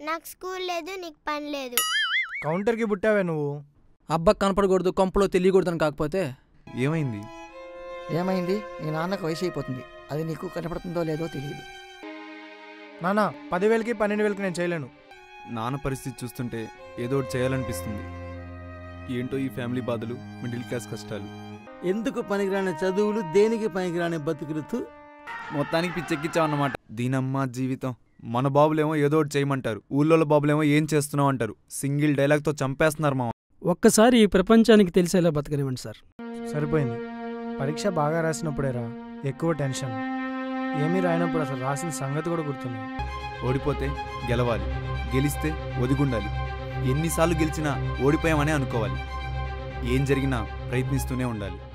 నాకు స్కూల్ లేదు నీకు పని లేదు కౌంటర్కి పుట్టావే నువ్వు అబ్బకు కనపడకూడదు కొంపలో తెలియకూడదని కాకపోతే ఏమైంది ఏమైంది నీ నాన్నకు వయసు అయిపోతుంది అది నీకు కనపడుతుందో లేదో తెలియదు నానా పదివేలకి పన్నెండు వేలకి నేను చేయలేను నాన్న పరిస్థితి చూస్తుంటే ఏదో ఒకటి చేయాలనిపిస్తుంది ఏంటో ఈ ఫ్యామిలీ బాధలు మిడిల్ క్లాస్ కష్టాలు ఎందుకు పనికిరాని చదువులు దేనికి పనికిరాని బతుకులుతూ మొత్తానికి పిచ్చెక్కిచ్చావన్నమాట దీనమ్మ జీవితం మన బాబులేమో ఏదో ఒకటి చేయమంటారు ఊళ్ళో బాబులేమో ఏం చేస్తున్నావు అంటారు సింగిల్ డైలాగ్తో చంపేస్తున్నారు మా ఒక్కసారి ఈ ప్రపంచానికి తెలిసేలా బతకనివ్వండి సార్ సరిపోయింది పరీక్ష బాగా రాసినప్పుడేరా ఎక్కువ టెన్షన్ ఏమీ రాయనప్పుడు అసలు రాసిన సంగతి కూడా గుర్తున్నాయి ఓడిపోతే గెలవాలి గెలిస్తే ఒదిగుండాలి ఎన్నిసార్లు గెలిచినా ఓడిపోయామనే అనుకోవాలి ఏం జరిగినా ప్రయత్నిస్తూనే ఉండాలి